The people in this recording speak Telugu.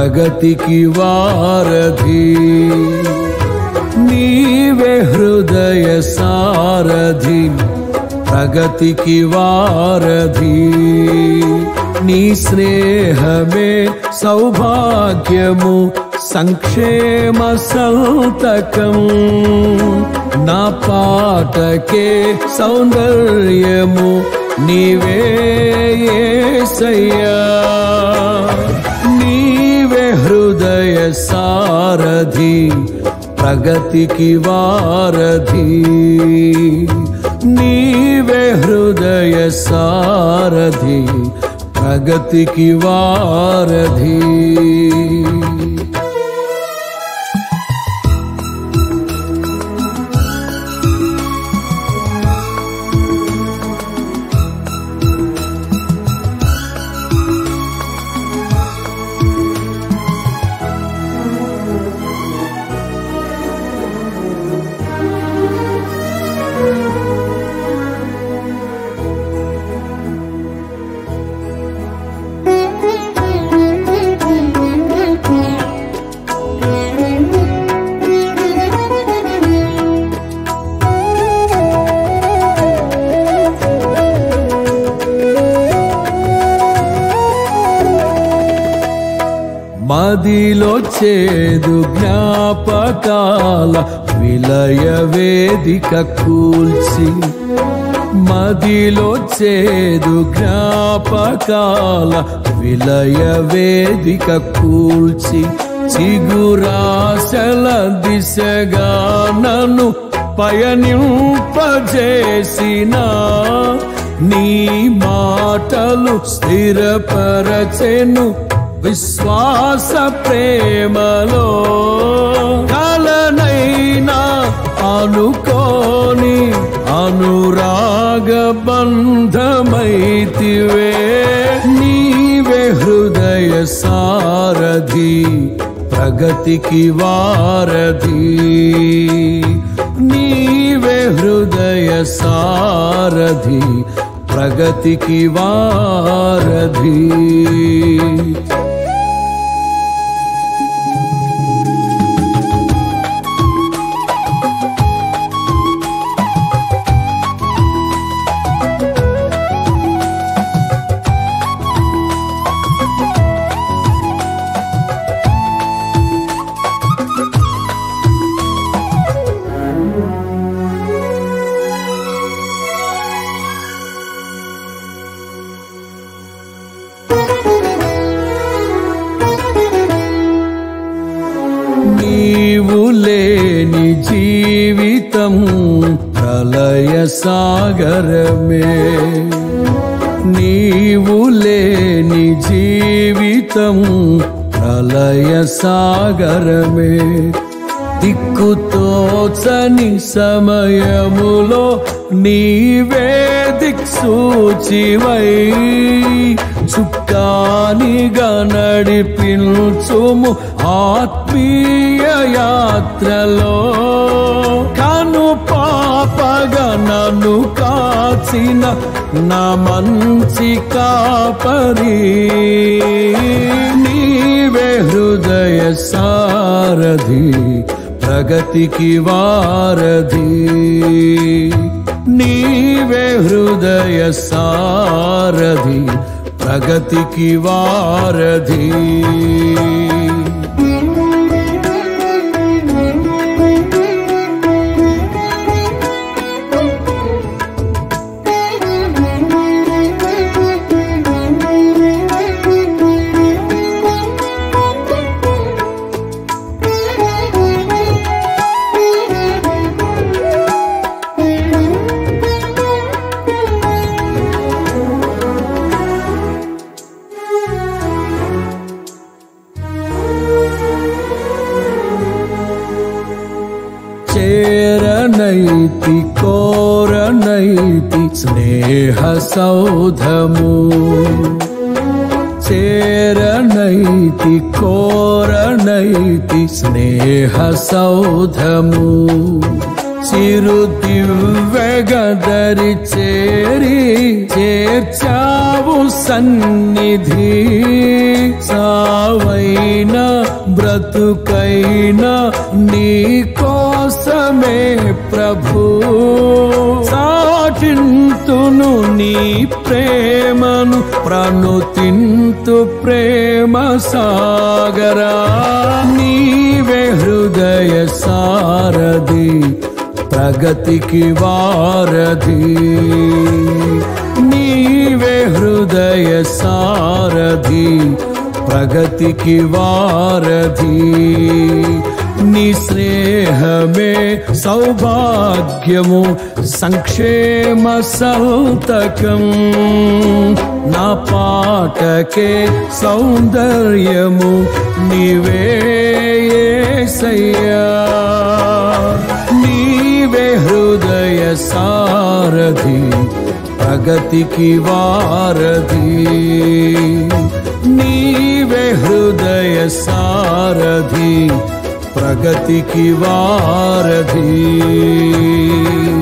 ప్రగతికి వారధి నీవే హృదయ సారథి ప్రగతికి వారధి నీ స్నేహమే సౌభాగ్యము సంక్షేమ సంతకం నా పాటకే సౌందర్యము నీవే యేసయ్యా నీవే హృదయ సారథి ప్రగతికి వారధి నీవే హృదయ సారథి ప్రగతికి వారధి మదిలో చేదు జ్ఞాపకాల విలయ వేదిక కూల్చి మదిలో చేదు జ్ఞాపకాల విలయ వేదిక కూల్చి చిగురాశల దిశగా నన్ను పయనింపజేసిన నీ మాటలు స్థిరపరచెను విశ్వాస ప్రేమలో కలనైనా అనుకోని అనురాగ బంధమైతివే నీవే హృదయ సారథి ప్రగతికి వారధి నీవే హృదయ సారథి ప్రగతికి వారధి నీవు లేని జీవితం ప్రళయ సాగరమే నీవు లేని జీవితం ప్రళయ సాగరమే దిక్కుతోచని సమయములో నీవే దిక్సూచివై చుక్కానిగా నడిపించుము ఆత్మీయ యాత్రలో కను పాపగా నన్ను కాచిన నా మంచి కాపరి నీవే హృదయ సారథి ప్రగతికి వారధి నీవే హృదయ సారథి ప్రగతికి వారధి చేరనైతి కోరనైతి స్నేహ సౌధము చేరనైతి కోరనైతి స్నేహ సౌధము చిరు దివ్యగదరి చేరి చేర్చావు సన్నిధి సావైన బ్రతుకైనా నీ కోసమే ప్రభు సాటింతును నీ ప్రేమను ప్రణుతింతు ప్రేమ సాగరా నీవే హృదయ సారథి ప్రగతికి వారధి నీవే హృదయ సారథి ప్రగతికి వారధి నీ స్నేహమే సౌభాగ్యము సంక్షేమ సంతకం నా పాటకే సౌందర్యము నీవే యేసయ్యా నీవే హృదయ సారథి ప్రగతికి వారధి నీవే హృదయ సారథి ప్రగతికి వారధి